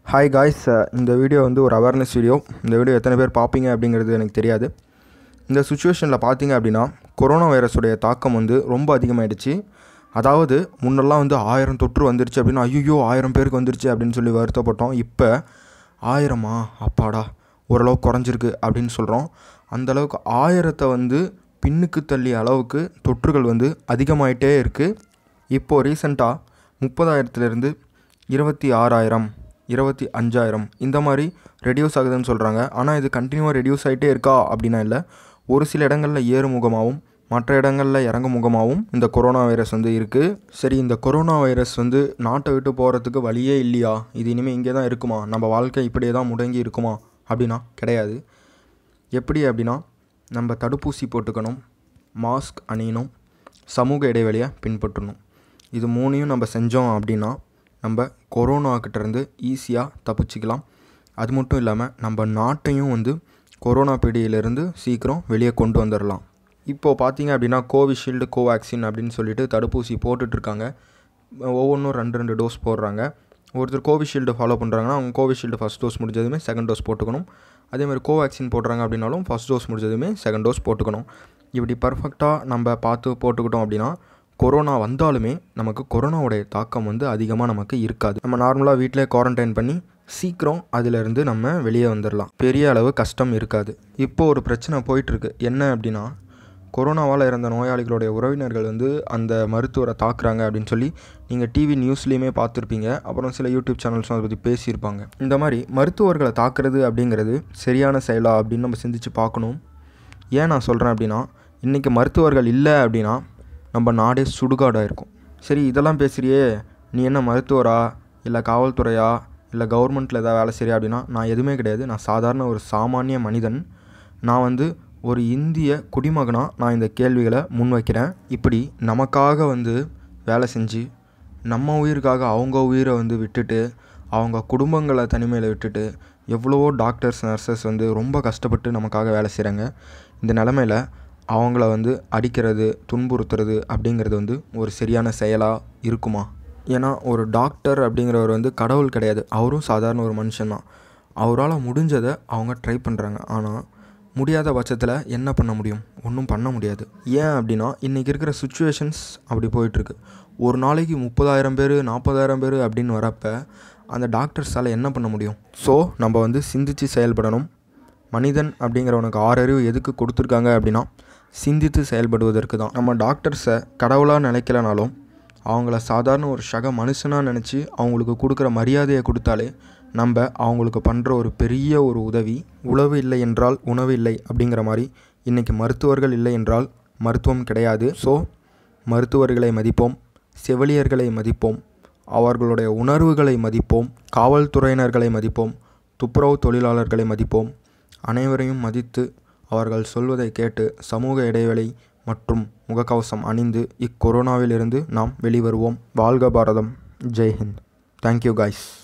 hi guys இந்த video வந்து ஒரு அவேர்னஸ் வீடியோ இந்த வீடியோ எத்தனை பேர் பார்ப்பீங்க அப்படிங்கிறது எனக்கு தெரியாது இந்த சுச்சுவேஷனில் பார்த்தீங்க அப்படின்னா கொரோனா வைரஸுடைய தாக்கம் வந்து ரொம்ப அதிகமாகிடுச்சு அதாவது முன்னெல்லாம் வந்து ஆயிரம் தொற்று வந்துருச்சு அப்படின்னா ஐயோ ஆயிரம் பேருக்கு வந்துருச்சு அப்படின்னு சொல்லி வருத்தப்பட்டோம் இப்போ ஆயிரமா அப்பாடா ஓரளவுக்கு குறைஞ்சிருக்கு அப்படின்னு சொல்கிறோம் அந்தளவுக்கு ஆயிரத்தை வந்து பின்னுக்கு தள்ளிய அளவுக்கு தொற்றுகள் வந்து அதிகமாயிட்டே இருக்குது இப்போது ரீசெண்டாக முப்பதாயிரத்துலேருந்து இருபத்தி ஆறாயிரம் இருபத்தி அஞ்சாயிரம் இந்த மாதிரி ரெடியூஸ் ஆகுதுன்னு சொல்கிறாங்க ஆனால் இது கண்டினியூவாக ரெடியூஸ் ஆகிட்டே இருக்கா அப்படின்னா இல்லை ஒரு சில இடங்களில் ஏறுமுகமாகவும் மற்ற இடங்களில் இறங்கு முகமாகவும் இந்த கொரோனா வைரஸ் வந்து இருக்குது சரி இந்த கொரோனா வைரஸ் வந்து நாட்டை விட்டு போகிறதுக்கு வழியே இல்லையா இது இனிமேல் இங்கே தான் இருக்குமா நம்ம வாழ்க்கை இப்படியே தான் முடங்கி இருக்குமா அப்படின்னா கிடையாது எப்படி அப்படின்னா நம்ம தடுப்பூசி போட்டுக்கணும் மாஸ்க் அணியணும் சமூக இடைவெளியை பின்பற்றணும் இது மூணையும் நம்ம செஞ்சோம் அப்படின்னா நம்ம கொரோனாக்கிட்டேருந்து ஈஸியாக தப்பிச்சிக்கலாம் அது மட்டும் இல்லாமல் நம்ம நாட்டையும் வந்து கொரோனா பிடியிலிருந்து சீக்கிரம் வெளியே கொண்டு வந்துடலாம் இப்போது பார்த்தீங்க அப்படின்னா கோவிஷீல்டு கோவேக்சின் அப்படின்னு சொல்லிட்டு தடுப்பூசி போட்டுட்ருக்காங்க ஒவ்வொன்றும் ரெண்டு ரெண்டு டோஸ் போடுறாங்க ஒருத்தர் கோவிஷீல்டு ஃபாலோ பண்ணுறாங்கன்னா அவங்க கோவிஷீல்டு ஃபஸ்ட் டோஸ் முடிஞ்சதுமே செகண்ட் டோஸ் போட்டுக்கணும் அதேமாதிரி கோவேக்சின் போடுறாங்க அப்படின்னாலும் ஃபஸ்ட் டோஸ் முடிஞ்சதுமே செகண்ட் டோஸ் போட்டுக்கணும் இப்படி பர்ஃபெக்டாக நம்ம பார்த்து போட்டுக்கிட்டோம் அப்படின்னா கொரோனா வந்தாலுமே நமக்கு கொரோனாவுடைய தாக்கம் வந்து அதிகமாக நமக்கு இருக்காது நம்ம நார்மலாக வீட்டிலே குவாரண்டைன் பண்ணி சீக்கிரம் அதிலிருந்து நம்ம வெளியே வந்துடலாம் பெரிய அளவு கஷ்டம் இருக்காது இப்போது ஒரு பிரச்சனை போயிட்டுருக்கு என்ன அப்படின்னா கொரோனாவால் இறந்த நோயாளிகளுடைய உறவினர்கள் வந்து அந்த மருத்துவரை தாக்குறாங்க அப்படின்னு சொல்லி நீங்கள் டிவி நியூஸ்லேயுமே பார்த்துருப்பீங்க அப்புறம் சில யூடியூப் சேனல்ஸும் அதை பற்றி பேசியிருப்பாங்க இந்த மாதிரி மருத்துவர்களை தாக்குறது அப்படிங்கிறது சரியான செயலா அப்படின்னு நம்ம சிந்திச்சு பார்க்கணும் ஏன் நான் சொல்கிறேன் அப்படின்னா இன்றைக்கி மருத்துவர்கள் இல்லை அப்படின்னா நம்ம நாடே சுடுகாடாக இருக்கும் சரி இதெல்லாம் பேசுகிறியே நீ என்ன மருத்துவரா இல்லை காவல்துறையா இல்லை கவர்மெண்ட்டில் ஏதாவது வேலை செய்கிறியா அப்படின்னா நான் எதுவுமே கிடையாது நான் சாதாரண ஒரு சாமானிய மனிதன் நான் வந்து ஒரு இந்திய குடிமகனாக நான் இந்த கேள்விகளை முன்வைக்கிறேன் இப்படி நமக்காக வந்து வேலை செஞ்சு நம்ம உயிருக்காக அவங்க உயிரை வந்து விட்டுட்டு அவங்க குடும்பங்களை தனிமையில் விட்டுட்டு எவ்வளவோ டாக்டர்ஸ் நர்சஸ் வந்து ரொம்ப கஷ்டப்பட்டு நமக்காக வேலை செய்கிறாங்க இந்த நிலமையில் அவங்கள வந்து அடிக்கிறது துன்புறுத்துறது அப்படிங்கிறது வந்து ஒரு சரியான செயலாக இருக்குமா ஏன்னா ஒரு டாக்டர் அப்படிங்கிறவர் வந்து கடவுள் கிடையாது அவரும் சாதாரண ஒரு மனுஷன்தான் அவரால் முடிஞ்சதை அவங்க ட்ரை பண்ணுறாங்க ஆனால் முடியாத பட்சத்தில் என்ன பண்ண முடியும் ஒன்றும் பண்ண முடியாது ஏன் அப்படின்னா இன்றைக்கி இருக்கிற சுச்சுவேஷன்ஸ் அப்படி போயிட்டுருக்கு ஒரு நாளைக்கு முப்பதாயிரம் பேர் நாற்பதாயிரம் பேர் அப்படின்னு வரப்போ அந்த டாக்டர்ஸால் என்ன பண்ண முடியும் ஸோ நம்ம வந்து சிந்தித்து செயல்படணும் மனிதன் அப்படிங்கிறவனுக்கு ஆறறிவு எதுக்கு கொடுத்துருக்காங்க அப்படின்னா சிந்தித்து செயல்படுவதற்கு தான் நம்ம டாக்டர்ஸை கடவுளாக நினைக்கலனாலும் அவங்கள சாதாரண ஒரு சக மனுஷனாக நினச்சி அவங்களுக்கு கொடுக்குற மரியாதையை கொடுத்தாலே நம்ம அவங்களுக்கு பண்ணுற ஒரு பெரிய ஒரு உதவி உழவு இல்லை என்றால் உணவு இல்லை அப்படிங்கிற மாதிரி இன்றைக்கி மருத்துவர்கள் இல்லை என்றால் மருத்துவம் கிடையாது ஸோ மருத்துவர்களை மதிப்போம் செவிலியர்களை மதிப்போம் அவர்களுடைய உணர்வுகளை மதிப்போம் காவல்துறையினர்களை மதிப்போம் துப்புரவு தொழிலாளர்களை மதிப்போம் அனைவரையும் மதித்து அவர்கள் சொல்வதை கேட்டு சமூக இடைவெளி மற்றும் முகக்கவசம் அணிந்து இக்கொரோனாவிலிருந்து நாம் வெளிவருவோம் வாழ்க பாரதம் ஜெய்ஹிந்த் தேங்க்யூ காய்ஸ்